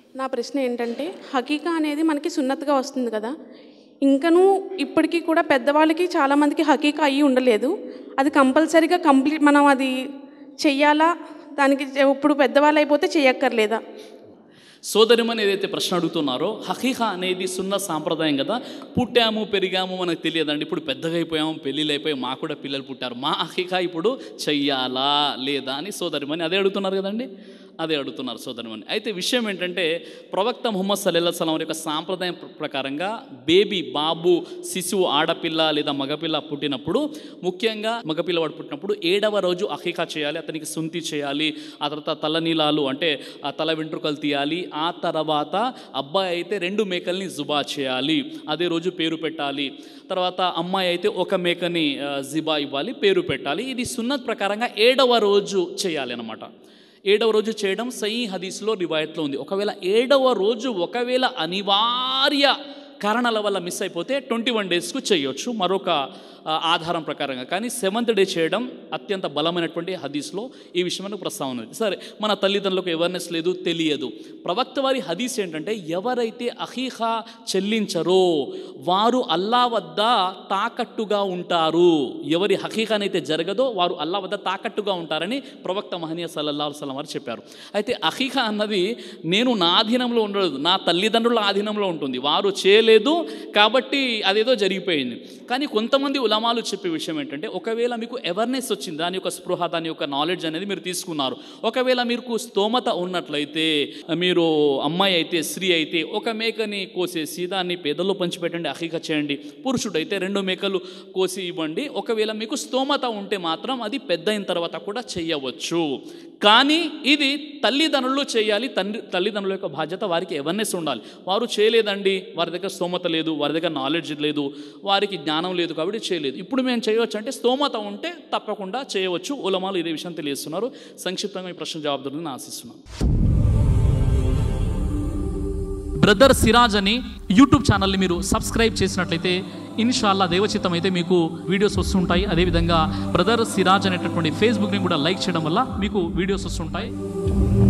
నా ప్రశ్న ఏంటంటే హకీకా అనేది మనకి సున్నత్గా వస్తుంది కదా ఇంకనూ ఇప్పటికీ కూడా పెద్దవాళ్ళకి చాలామందికి హకీకా అయ్యి ఉండలేదు అది కంపల్సరీగా కంప్లీట్ మనం అది చెయ్యాలా దానికి ఇప్పుడు పెద్దవాళ్ళు అయిపోతే చెయ్యక్కర్లేదా సోదరిమని ఏదైతే ప్రశ్న అడుగుతున్నారో హకీహా అనేది సున్న సాంప్రదాయం కదా పుట్టాము పెరిగాము మనకు తెలియదండి ఇప్పుడు పెద్దగా అయిపోయాము పెళ్ళిళ్ళు అయిపోయి మా కూడా పిల్లలు పుట్టారు మా హకీహా ఇప్పుడు చెయ్యాలా లేదా అని సోదరిమని అదే అడుగుతున్నారు కదండి అదే అడుగుతున్నారు సోదరిమని అయితే విషయం ఏంటంటే ప్రవక్త ముహమ్మద్ సల్లెల్లా సలం యొక్క సాంప్రదాయం ప్ర- ప్రకారంగా బేబీ బాబు శిశువు ఆడపిల్ల లేదా మగపిల్ల పుట్టినప్పుడు ముఖ్యంగా మగపిల్లవాడు పుట్టినప్పుడు ఏడవ రోజు అహీకా చేయాలి అతనికి సుంతి చేయాలి ఆ తర్వాత తలనీలాలు అంటే ఆ తల వెంట్రుకలు తీయాలి ఆ తర్వాత అబ్బాయి అయితే రెండు మేకల్ని జుబా చేయాలి అదే రోజు పేరు పెట్టాలి తర్వాత అమ్మాయి అయితే ఒక మేకని ఆ, జిబా ఇవ్వాలి పేరు పెట్టాలి ఇది సున్నత్ ప్రకారంగా ఏడవ రోజు చేయాలి అనమాట ఏడవ రోజు చేయడం సై హదీస్లో రివాయత్లో ఉంది ఒకవేళ ఏడవ రోజు ఒకవేళ అనివార్య కారణాల వల్ల మిస్ అయిపోతే ట్వంటీ వన్ డేస్కు చేయొచ్చు మరొక ఆ, ఆధారం ప్రకారంగా కానీ సెవెంత్ డే చేయడం అత్యంత బలమైనటువంటి హదీస్లో ఈ విషయం మనకు ప్రస్తావన ఉంది సరే మన తల్లిదండ్రులకు అవేర్నెస్ లేదు తెలియదు ప్రవక్త వారి హదీస్ ఏంటంటే ఎవరైతే అహీహా చెల్లించరో వారు అల్లా వద్ద తాకట్టుగా ఉంటారు ఎవరి హకీకానైతే జరగదో వారు అల్లా వద్ద తాకట్టుగా ఉంటారని ప్రవక్త మహనీయ సల్లల్లా సలం వారు చెప్పారు అయితే అహీకా అన్నది నేను నా ఆధీనంలో ఉండదు నా తల్లిదండ్రుల ఆధీనంలో ఉంటుంది వారు చేయలేదు కాబట్టి అదేదో జరిగిపోయింది కానీ కొంతమంది ఉలమాలు చెప్పే విషయం ఏంటంటే ఒకవేళ మీకు అవేర్నెస్ వచ్చింది దాని యొక్క స్పృహ దాని యొక్క నాలెడ్జ్ అనేది మీరు తీసుకున్నారు ఒకవేళ మీకు స్తోమత ఉన్నట్లయితే మీరు అమ్మాయి అయితే స్త్రీ అయితే ఒక మేకని కోసేసి దాన్ని పేదల్లో పంచిపెట్టండి అహీక చేయండి పురుషుడైతే రెండు మేకలు కోసి ఇవ్వండి ఒకవేళ మీకు స్తోమత ఉంటే మాత్రం అది పెద్ద అయిన తర్వాత కూడా చేయవచ్చు కానీ ఇది తల్లిదండ్రులు చేయాలి తండ్రి తల్లిదండ్రుల యొక్క బాధ్యత వారికి అవేర్నెస్ ఉండాలి వారు చేయలేదండి వారి దగ్గర స్తోమత లేదు వారి దగ్గర నాలెడ్జ్ లేదు వారికి జ్ఞానం లేదు కాబట్టి చేయలేదు ఇప్పుడు మేము చేయవచ్చు అంటే స్తోమత ఉంటే తప్పకుండా చేయవచ్చు ఉలమాలు ఇదే విషయం తెలియజేస్తున్నారు సంక్షిప్తంగా ఈ ప్రశ్న జవాబు దొరుకుతుందని ఆశిస్తున్నాను బ్రదర్ సిరాజ్ అని యూట్యూబ్ ఛానల్ని మీరు సబ్స్క్రైబ్ చేసినట్లయితే ఇన్షాల్లా దేవచిత్తం అయితే మీకు వీడియోస్ వస్తుంటాయి అదేవిధంగా బ్రదర్ సిరాజ్ అనేటటువంటి ఫేస్బుక్ని కూడా లైక్ చేయడం వల్ల మీకు వీడియోస్ వస్తుంటాయి